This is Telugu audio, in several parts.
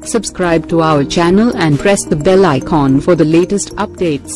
Subscribe to our channel and press the bell icon for the latest updates.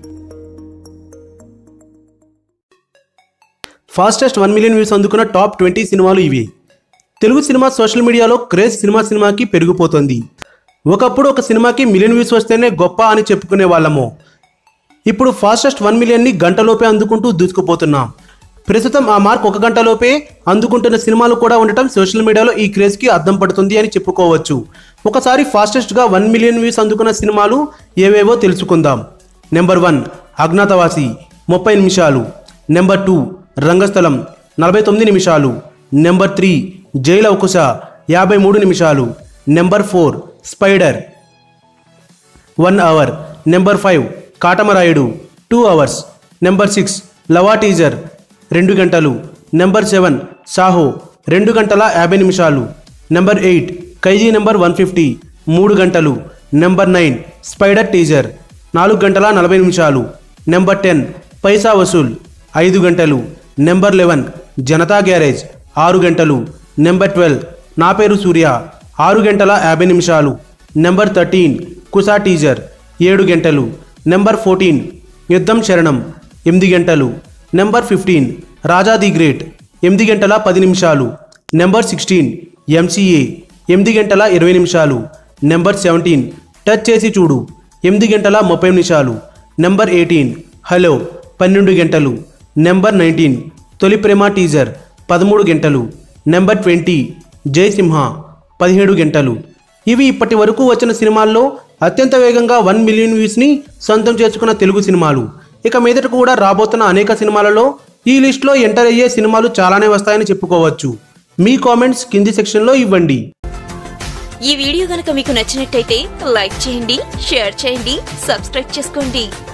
Fastest one million views అందుకున్న టాప్ ట్వంటీ సినిమాలు ఇవి తెలుగు సినిమా సోషల్ మీడియాలో క్రేజ్ సినిమా సినిమాకి పెరిగిపోతుంది ఒకప్పుడు ఒక సినిమాకి మిలియన్ వ్యూస్ వస్తేనే గొప్ప అని చెప్పుకునే వాళ్ళము ఇప్పుడు ఫాస్టెస్ట్ వన్ మిలియన్ని గంటలోపే అందుకుంటూ దూసుకుపోతున్నాం ప్రస్తుతం ఆ మార్క్ ఒక గంటలోపే అందుకుంటున్న సినిమాలు కూడా ఉండటం సోషల్ మీడియాలో ఈ క్రేజ్కి అద్దం పడుతుంది అని చెప్పుకోవచ్చు ఒకసారి ఫాస్టెస్ట్గా వన్ మిలియన్ వ్యూస్ అందుకున్న సినిమాలు ఏవేవో తెలుసుకుందాం నెంబర్ వన్ అజ్ఞాతవాసి ముప్పై నిమిషాలు నెంబర్ టూ రంగస్థలం నలభై తొమ్మిది నిమిషాలు నెంబర్ త్రీ జైలు అవకుశ యాభై మూడు నిమిషాలు number four Spyder one hour number five Katamarayudu two hours number six లవా టీజర్ రెండు గంటలు నెంబర్ సెవెన్ సాహో రెండు గంటల యాభై నిమిషాలు number eight Khaidi number one fifty మూడు గంటలు నెంబర్ నైన్ స్పైడర్ టీజర్ నాలుగు గంటల నలభై నిమిషాలు నెంబర్ టెన్ పైసా వసూల్ ఐదు గంటలు నెంబర్ లెవెన్ జనతా గ్యారేజ్ ఆరు గంటలు నెంబర్ ట్వెల్వ్ నా పేరు సూర్య ఆరు గంటల యాభై నిమిషాలు నెంబర్ థర్టీన్ కుసా టీజర్ ఏడు గంటలు నెంబర్ ఫోర్టీన్ యుద్ధం శరణం ఎనిమిది గంటలు number fifteen Raja the Great ఎనిమిది గంటల పది నిమిషాలు నెంబర్ సిక్స్టీన్ ఎంసీఏ ఎనిమిది గంటల ఇరవై నిమిషాలు నెంబర్ సెవెంటీన్ టచ్ చేసి చూడు ఎనిమిది గంటల ముప్పై నిమిషాలు నెంబర్ ఎయిటీన్ హలో పన్నెండు గంటలు నెంబర్ నైన్టీన్ తొలి ప్రేమ టీజర్ పదమూడు గంటలు నెంబర్ ట్వంటీ జయసింహ పదిహేడు గంటలు ఇవి ఇప్పటి వరకు వచ్చిన సినిమాల్లో అత్యంత వేగంగా వన్ మిలియన్ వ్యూస్ని సొంతం చేసుకున్న తెలుగు సినిమాలు ఇక మీదట కూడా రాబోతున్న అనేక సినిమాలలో ఈ లిస్ట్లో ఎంటర్ అయ్యే సినిమాలు చాలానే వస్తాయని చెప్పుకోవచ్చు మీ కామెంట్స్ కింది సెక్షన్లో ఇవ్వండి ఈ వీడియో గనక మీకు నచ్చినట్టయితే లైక్ చేయండి షేర్ చేయండి సబ్స్క్రైబ్ చేసుకోండి